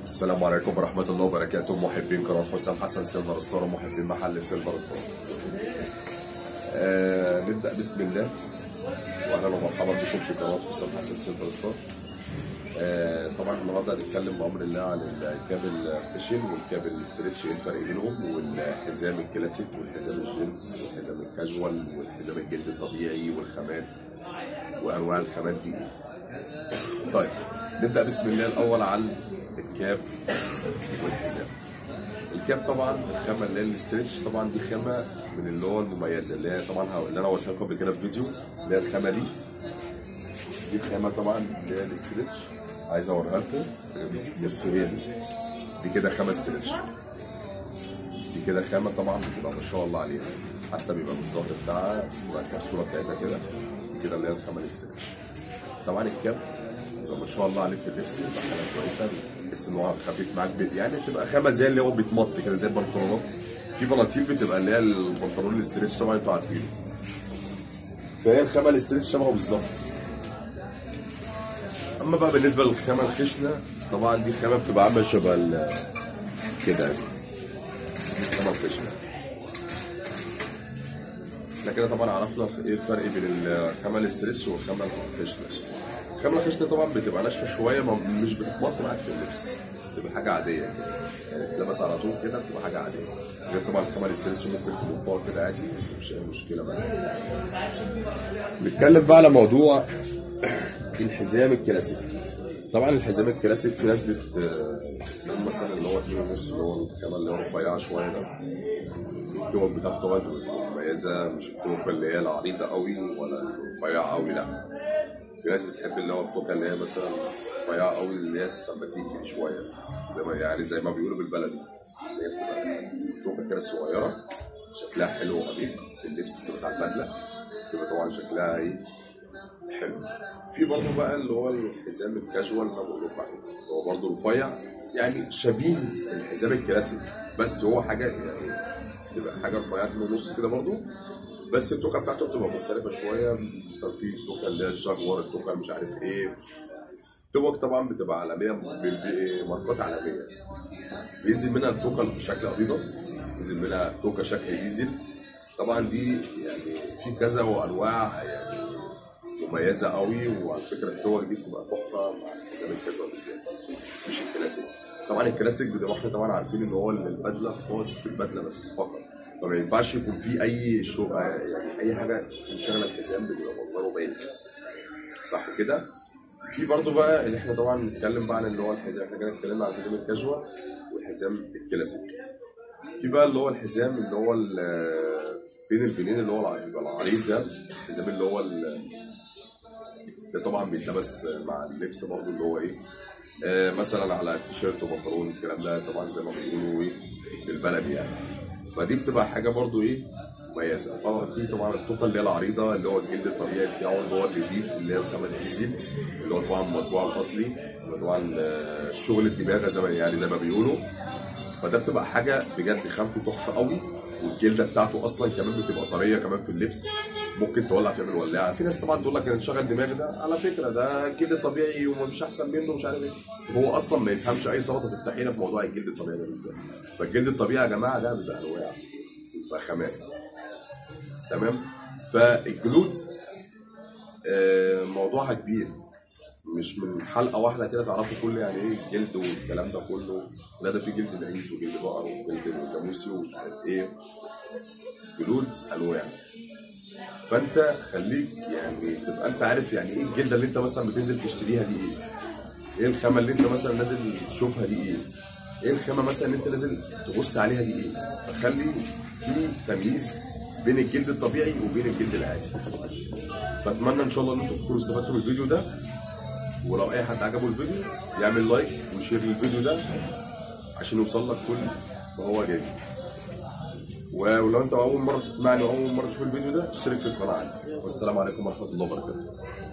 السلام عليكم ورحمة الله وبركاته محبين قناة حسام حسن سيلفر ستار ومحبين محل سيلفر ستار. آه نبدأ بسم الله وأهلا ومرحبا بكم في قناة حسام حسن سيلفر ستار. آه طبعا النهارده هنتكلم بأمر الله عن الكاب الخشن والكاب الاسترتش ايه الفرق بينهم والحزام الكلاسيك والحزام الجينز والحزام الكاجوال والحزام الجلد الطبيعي والخامات وأنواع الخامات دي ايه. طيب نبدأ بسم الله الأول عن الكاب والحزام الكاب طبعا الخامه اللي هي الاسترتش طبعا دي خامه من اللي هو المميزه اللي هي طبعا ه- اللي انا قلتها لكم قبل كده في فيديو اللي هي الخامه دي دي خامه طبعا اللي هي الاسترتش عايز اوريها لكم بصوا هي دي دي كده خامه استرتش دي كده خامه طبعا بتبقى ما شاء الله عليها حتى بيبقى من الظهر بتاعها بتبقى الكبسوله بتاعتها كده دي كده اللي هي الخامه الاسترتش طبعا الكاب يبقى ما شاء الله عليه في اللبس يبقى حاجه كويسه تحس ان هو خفيف معاك بت- يعني تبقى خامه زي اللي هو بيتمط كده زي البنطلونات في بناطيل بتبقى اللي هي البنطلون الاستريتش طبعا انتوا عارفينه فهي الخامه الاستريتش شبهه بالظبط اما بقى بالنسبه للخامه الخشنه طبعا دي خامه بتبقى عامله شبه ال- كده دي الخامه الخشنه احنا كده طبعا عرفنا ايه الفرق بين الخامه الاستريتش والخامه الخشنه الخامه الخشنه طبعا بتبقى ناشفه شويه ما- مش بتتمط معاك في اللبس بتبقى حاجه عاديه كده يعني تلبس على طول كده بتبقى حاجه عاديه غير طبعا الخامه الاستريتش ممكن تمطها كده عادي مش اي مشكله معاك نتكلم بقى على موضوع الحزام الكلاسيك طبعا الحزام الكلاسيك في ناس بت بتقول مثلا اللي هو 2 ونص اللي هو الخامه اللي هو رفيعه شويه ده التوك بتاعته طبعا بتبقى مميزه مش التوك اللي هي العريضه قوي ولا الرفيعه قوي لا في ناس بتحب اللي هو التوكه اللي هي مثلا رفيعه قوي اللي هي السمباتيك دي شويه زي ما يعني زي ما بيقولوا بالبلدي اللي هي بتبقى توكه كده صغيره شكلها حلو وأنيق في اللبس بتبقى على البدله بتبقى طبعا شكلها ايه حلو في برضه بقى اللي هو الحزام الكاجوال اللي انا بقول لكم عليه هو برضه رفيع يعني شبيه الحزام الكلاسيك بس هو حاجه يعني تبقى حاجه رفيعه من النص كده برضه بس التوكه بتاعته بتبقى مختلفه شويه مثلا في التوكه اللي هي الجاكوار التوكه مش عارف ايه توك طبعا بتبقى عالميه بال- بماركات عالميه بينزل منها التوكه بشكل اديداس بينزل منها توكه شكل ديزل طبعا دي يعني في كذا وانواع يعني مميزه قوي وعلى فكره التوك دي بتبقى تحفه مع الحزام الكاجوال بالذات مش الكلاسيك طبعا الكلاسيك بتبقى احنا طبعا عارفين ان هو البدله خاص بالبدله بس فقط فما ينفعش يكون في اي شو يعني اي حاجه تشغل الحزام بيبقى منظره باين صح كده في برضو بقى اللي احنا طبعا نتكلم بقى عن اللي هو الحزام احنا كده اتكلمنا عن الحزام الكاجوال والحزام الكلاسيك في بقى اللي هو الحزام اللي هو ال- بين البنين اللي هو الع- بيبقى العريض ده الحزام اللي هو ال- ده طبعا بيتلبس مع اللبس برضو اللي هو ايه آه مثلا على التيشيرت وبنطلون الكلام ده طبعا زي ما بيقولوا ايه بالبلدي يعني فدي بتبقى حاجه برضو ايه مميزه طبعا في طبعا التوكه اللي هي العريضه اللي هو الجلد الطبيعي بتاعه اللي هو النضيف اللي هي الخامه الديزل اللي هو طبعا المطبوع الاصلي اللي هو طبعا آه، شغل الدماغ زي ما يعني زي ما بيقولوا فده بتبقى حاجه بجد خامته تحفه قوي والجلده بتاعته اصلا كمان بتبقى طريه كمان في اللبس ممكن تولع في يعمل ولاعه في ناس طبعا تقول لك انا نشغل دماغ ده على فكره ده جلد طبيعي ومش احسن منه مش عارف ايه هو اصلا ما يفهمش اي سلطه تفتحي لنا في موضوع الجلد الطبيعي ده بالذات فالجلد الطبيعي يا جماعه ده بيبقى انواع بيبقى خامات تمام فالجلود آه، موضوعها كبير مش من حلقه واحده كده تعرفوا كل يعني ايه جلد والكلام ده كله لا ده في جلد معيز وجلد بقر وجلد جاموسي ومش عارف ايه جلود انواع فانت خليك يعني تبقى انت عارف يعني ايه الجلده اللي انت مثلا بتنزل تشتريها دي ايه ايه الخامه اللي انت مثلا نازل تشوفها دي ايه ايه الخامه مثلا اللي انت نازل تبص عليها دي ايه فخلي في تمييز بين الجلد الطبيعي وبين الجلد العادي فاتمنى ان شاء الله ان انتم تكونوا استفدتوا من الفيديو ده ولو اي حد عجبه الفيديو يعمل لايك وشير للفيديو ده عشان يوصل لك كل ما هو جديد ولو انت اول مره تسمعني واول مره تشوف الفيديو ده اشترك في القناه عندي والسلام عليكم ورحمه الله وبركاته